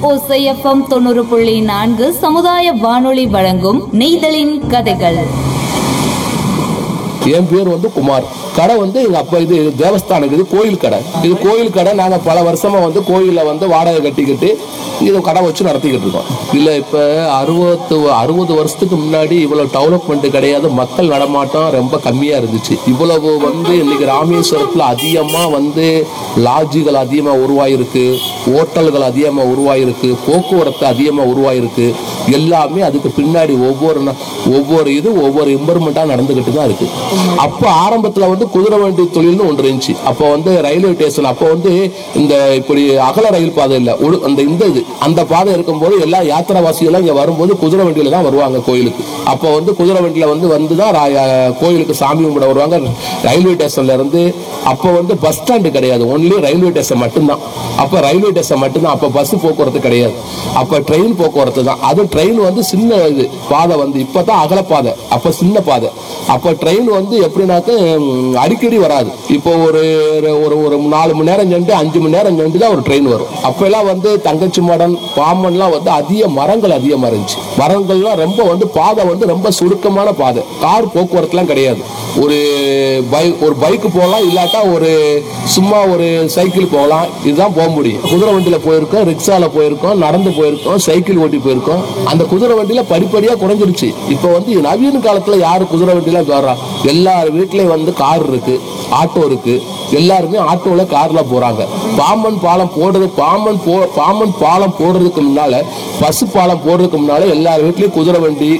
ஓசைஎஃப்எம் தொண்ணூறு புள்ளி நான்கு சமுதாய வானொலி வழங்கும் நெய்தலின் கதைகள் என் பேர் வந்து குமார் கடை வந்து எங்க அப்பா இது தேவஸ்தானம் இது கோயில் கடை இது கோயில் கடை நாங்க பல வருஷமா வந்து கோயில்ல வந்து வாடகை கட்டிக்கிட்டு இது கடை வச்சு நடத்திக்கிட்டு இருக்கோம் இல்ல இப்ப அறுபத்து அறுபது வருஷத்துக்கு முன்னாடி இவ்வளவு டெவலப்மெண்ட் கிடையாது மக்கள் நடமாட்டம் ரொம்ப கம்மியா இருந்துச்சு இவ்வளவு வந்து இன்னைக்கு ராமேஸ்வரத்துல அதிகமா வந்து லாட்ஜுகள் அதிகமா உருவாயிருக்கு ஹோட்டல்கள் அதிகமா உருவாயிருக்கு போக்குவரத்து அதிகமா உருவாயிருக்கு எல்லாமே அதுக்கு பின்னாடி ஒவ்வொரு ந- ஒவ்வொரு இது ஒவ்வொரு இம்ப்ரூவ்மெண்ட்டாக நடந்துகிட்டு தான் இருக்கு அப்போ ஆரம்பத்தில் வந்து குதிரை வண்டி தொழில்னு ஒன்று இருந்துச்சு அப்போ வந்து ரயில்வே ஸ்டேஷன் அப்போ வந்து இந்த இப்படி அகல ரயில் பாதை இல்லை ஒரு அந்த இந்த இது அந்த பாதை இருக்கும்போது எல்லா யாத்திராவாசிகளும் இங்கே வரும்போது குதிரை வண்டியில தான் வருவாங்க கோயிலுக்கு அப்போ வந்து குதிரை வண்டியில வந்து வந்து தான் ரா- கோயிலுக்கு சாமி கும்பிட வருவாங்க ரயில்வே ஸ்டேஷன்ல இருந்து அப்போ வந்து பஸ் ஸ்டாண்டு கிடையாது ஒன்லி ரயில்வே ஸ்டேஷன் மட்டும்தான் அப்போ ரயில்வே ஸ்டேஷன் மட்டும்தான் அப்போ பஸ் போக்குவரத்து கிடையாது அப்போ ட்ரெயின் போக்குவரத்து தான் அது ட்ரெயின் வந்து சின்ன இது பாதை வந்து இப்போ தான் அகல பாதை அப்போ சின்ன பாதை அப்போ ட்ரெயின் வந்து எப்படின்னாக்க ம், அடிக்கடி வராது இப்போ ஒரு ஒரு ஒரு நாலு மணி நேரம் சென்று அஞ்சு மணி நேரம் சென்று தான் ஒரு ட்ரெயின் வரும் அப்போல்லாம் வந்து தங்கச்சி மடம் பாம்பன்லாம் வந்து அதிக மரங்கள் அதிகமாக இருந்துச்சு மரங்கள்லாம் ரொம்ப வந்து பாதை வந்து ரொம்ப சுருக்கமான பாதை கார் போக்குவரத்துலாம் கிடையாது ஒரு பைக் ஒரு பைக்கு போகலாம் இல்லாட்டா ஒரு சும்மா ஒரு சைக்கிள் போகலாம் இதுதான் போக முடியும் குதிரை வண்டியில போயிருக்கோம் ரிக்ஷால போயிருக்கோம் நடந்து போயிருக்கோம் சைக்கிள் ஓட்டி போயிருக்கோம் அந்த குதிரை வண்டியில படிப்படியா குறைஞ்சிருச்சு இப்போ வந்து நவீன காலத்துல யாரு குதிரை வண்டியில வர்றா எல்லார் வீட்லயும் வந்து கார் இருக்கு ஆட்டோ இருக்கு எல்லாருமே ஆட்டோல கார்ல போறாங்க பாம்பன் பாலம் போடுறது பாம்பன் போ பாம்பன் பாலம் போடுறதுக்கு முன்னால பசு பாலம் போடுறதுக்கு முன்னால எல்லார் வீட்லயும் குதிரை வண்டி